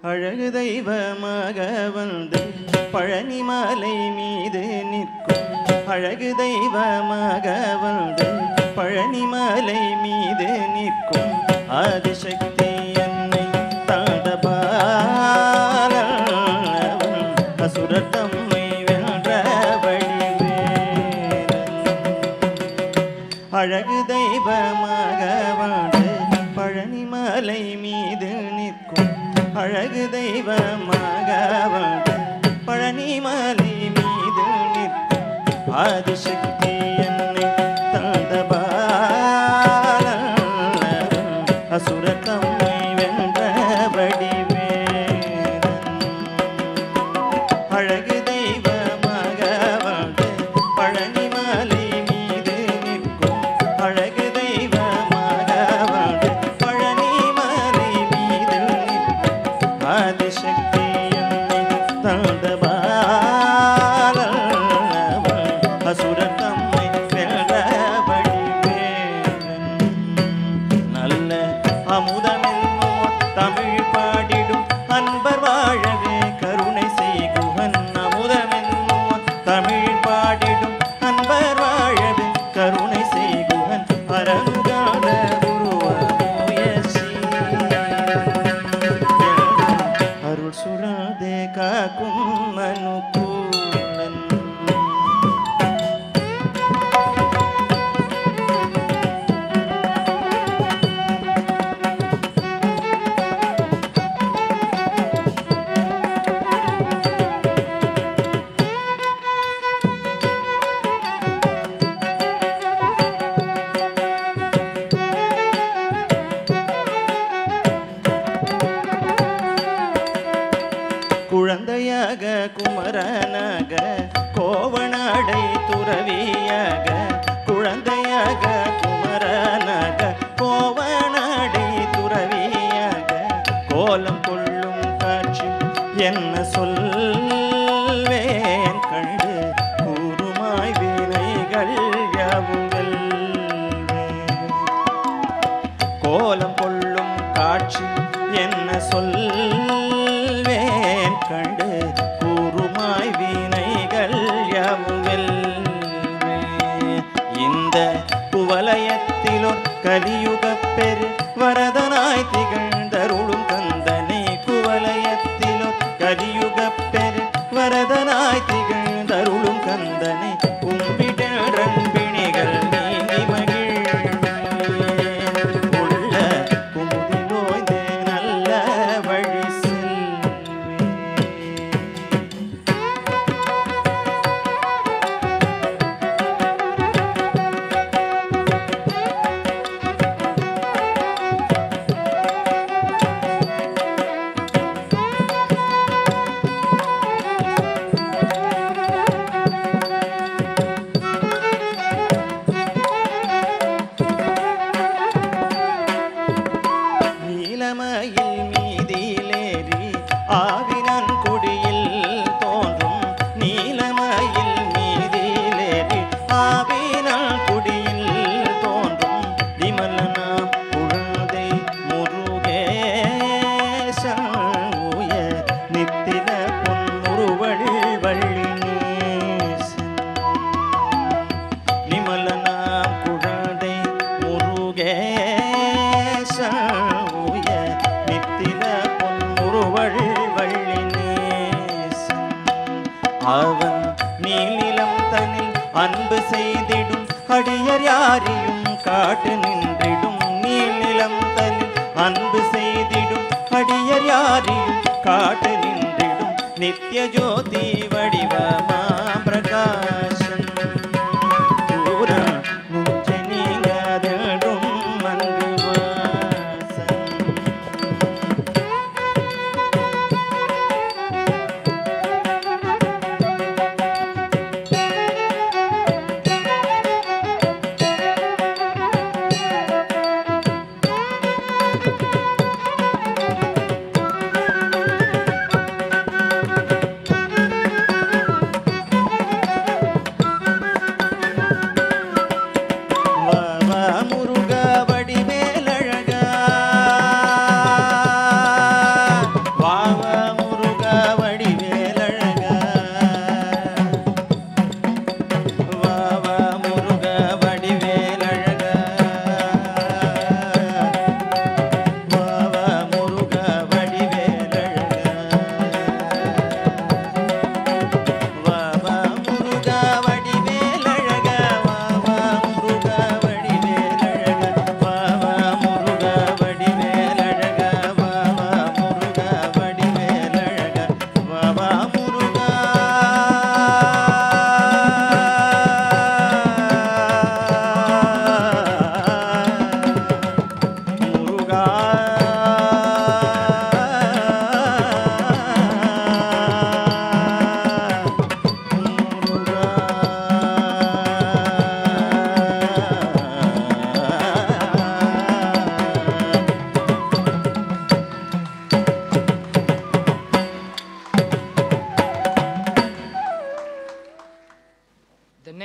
அழகு தெய்வமாக வந்து பழனிமலை மீது நிற்கும் அழகு தெய்வமாக வந்து பழனிமலை மீது நிற்கும் ஆதிசக்தி என்னை தாண்டபால அசுரர் தம்மை வென்ற வடிவேலன் அழகு தெய்வமாக வாடு பழனிமலை மீது நிற்கும் அழகு தெய்வமாக வாடு பழனிமலை மீது நிற்கும் ஆதிசக்தி என்னை தந்தபால அசுர தம்மை வென்ற வடிவேலன் அழகு தெய்வமாக வந்து பழனிமலை மீது நிற்கும் அழகு தெய்வமாக வந்து பழனிமலை மீது நிற்கும் ஆதிசக்தி என்னை தந்தபால அசுரன் தம்மை வென்ற வடிவேலன் நல்ல அமுதமென்னோ தமிழ் பாடிடும் அன்பர் வாழவே கருணை செய்குவன் அமுதமென்னோ தமிழ் பாடிடும் அன்பர் வாழவே கருணை செய்குவன் அரங்கான அருள் சுழாதே காக்கும் அனுகூலன் குழந்தையாக குமரனாக கோவனாடை துறவியாக குழந்தையாக குமரனாக கோவனாடை துறவியாக கோலம் கொள்ளும் காட்சி என்ன சொல்வேன் கண்டு கூறுமாய் வினைகள் யாவும் வெல்வேன் கோலம் கொள்ளும் காட்சி என்ன சொல்வேன் கண்டு கூறுமாய் வீணைகள் யாவும் வெல்வேன். இந்த குவலயத்திலோர் கலியுகப் பெரு வரதனாய் திகழ்ந்தருளும் கந்தனை குவலயத்திலோர் கலியுகப் பெரு வரதனாய் திகழ்ந்தருளும் கந்தனை கும்பிடரன் பிணிகள் நீங்கி மகிழ்வேன் உள்ள குமுதி நோய்ந்து நல்ல வழி செல்வேன் நீலமயில் மீதிலேறி ஆவினன் குடியில் தோன்றும் நீலமயில் மீதிலேறி ஆவினன் குடியில் தோன்றும் விமலனா குழந்தை முருகேசன் உய நித்தில பொன்முருவள் வள்ளி நேசன் நிமலனா குழந்தை முருகேசூய நித்தில பொன்முருவள் வள்ளி நேசன் அவன் நீலிலம் தனில் அன்பு செய்திடும் அடியர் யாரையும் காட்டு நின்றிடும் நீலிலம் தனில் அன்பு செய்திடும் அடியர் யாரையும் காட்டு நின்றிடும் நித்ய ஜோதி வடிவமா பிரகாசன் பூரா நெஞ்ச நீங்காதடும் அன்பு Vasan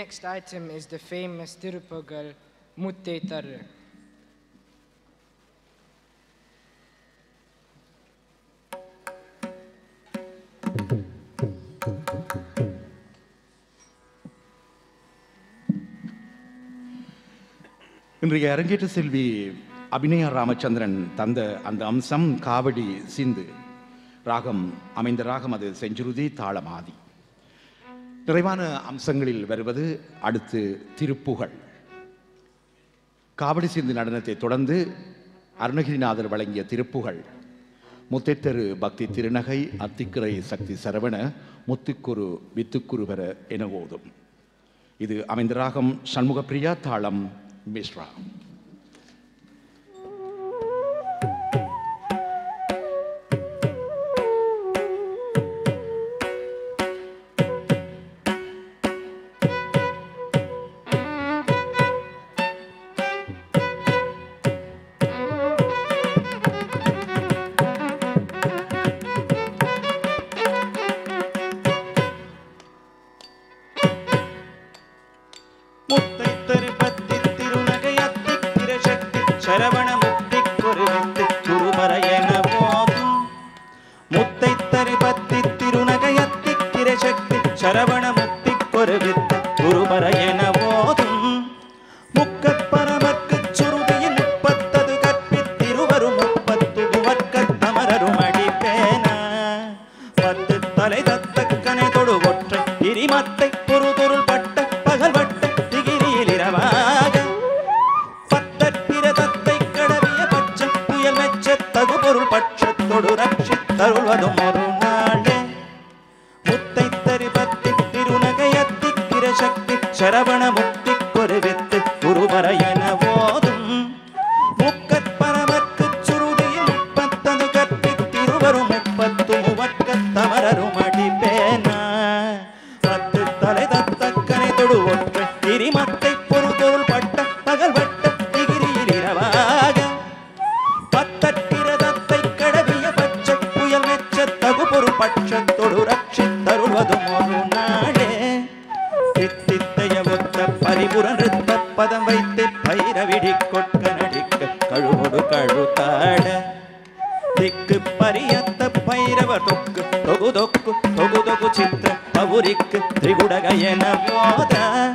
next item is the famous Tirupagal Mutte Tarru. இன்றைய அரங்கேற்ற செல்வி அபிநயா ராமச்சந்திரன் தந்த அந்த அம்சம் காவடி சிந்து ராகம் அமைந்த ராகம் அது செஞ்சுருதி தாளமாதி நிறைவான அம்சங்களில் வருவது அடுத்து திருப்புகழ் காவடி சிந்து நடனத்தை தொடர்ந்து அருணகிரிநாதர் வழங்கிய திருப்புகழ் முத்தைத்தரு பக்தி திருநகை அத்திக்கரை சக்தி சரவண முத்துக்குரு வித்துக்குருவர என ஓதும் இது அமைந்த ராகம் சண்முகப்பிரியா தாளம் மிஸ்ரா முத்தை தருபத்தி திருநகை அத்திக்கிர சக்தி சரவண முக்தி குருவித்து குருபரையன போதும் முத்தை தருபத்தி திருநகை அத்திக்கிர சக்தி சரவண முக்தி குருவித்து குருபரையன போதும் முக்கப் பரமர்க்குச் சுருதியில் முப்பத்தது கற்பித்திருவரும் முப்பத்து முவர்க்கத் தமரரும் அடிப்பேன பத்து தலை தத்த கனை தொடு ஒற்றை இரிமத்தை பொறுதொருள் பட்ட பகல் வட்ட திகிரியில் இரவாக பத்தற்பிர தத்தை கடவிய பட்ச புயல் மெச்ச தகு பொருள் பட்சத்தொடு ரட்சி தருள்வதும் ஒரு நாளே முத்தை தரிபத்தி திருநகையத்திக்கிற சக்தி சரவண முக்தி கொருவித்து குருவரையன போதும் முக்கற் பரமற்குச் சுருதியில் முப்பத்தது கற்பித்திருவரும் முப்பத்து முவர்க்கத் தமரரும் அடிப்பேனா பத்து தலை தத்தக்கனை தொடு ஒற்றை திரிமத்தை பொறுதொருள் பட்ட பகல் வட்ட திகிரியில் இரவாக பத்தற்பிரதத்தை கடவிய பச்சை புயல் மெச்ச தகு பொருள் பட்சத்தொடு ரட்சி தருவதும் ஒரு நாளே தித்தித்தைய ஒத்த பரிபுர நிறுத்த பதம் வைத்து பைரவிடி கொட்க நடிக்க கழுவொடு கழுத்தாட திக்கு பரியத்த பைரவ தொக்கு தொகு தொக்கு தொகு தொகு சித்திர பவுரிக்கு திரிகுடகயன போத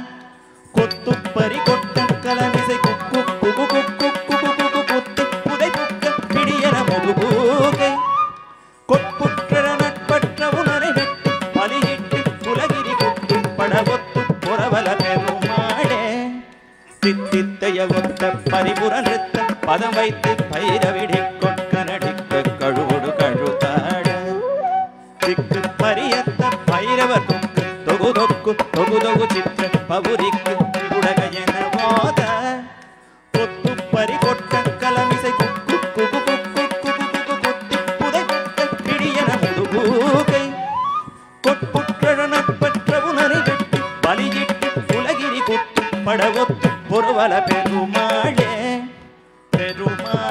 கொத்து பறி கொட்ட கலமிசை குக்கு குகு குக்கு குகு குகு குத்து புதை புக்க பிடியன முதுகூகை கொட்புற்ற நட்பற்ற உணரை வெட்டு பலியிட்டு குலகிரி கொட்டு படவொத்து புறவல பெருமாளே தித்தித்தைய ஒத்த பரிபுர நிறுத்த பதம் வைத்து பைரவிடி கொட்க நடிக்க கழுவோடு கழுத்தாட திக்கு பரியத்த பைரவர் தொக்கு தொகு தொக்கு தொகு தொகு சித்திர பவுரிக்கு குடகையன போத கொத்து பறி கொட்ட கலமிசை குக்கு குகு குக்கு குகு குகு குத்தி புதை புக்க பிடியன முதுகூகை கொட்புற்ற நட்பற்ற உணரை வெட்டி பலியிட்டு உலகிரி குத்து படவொத்து பொறுவல பெருமாளே பெருமாளே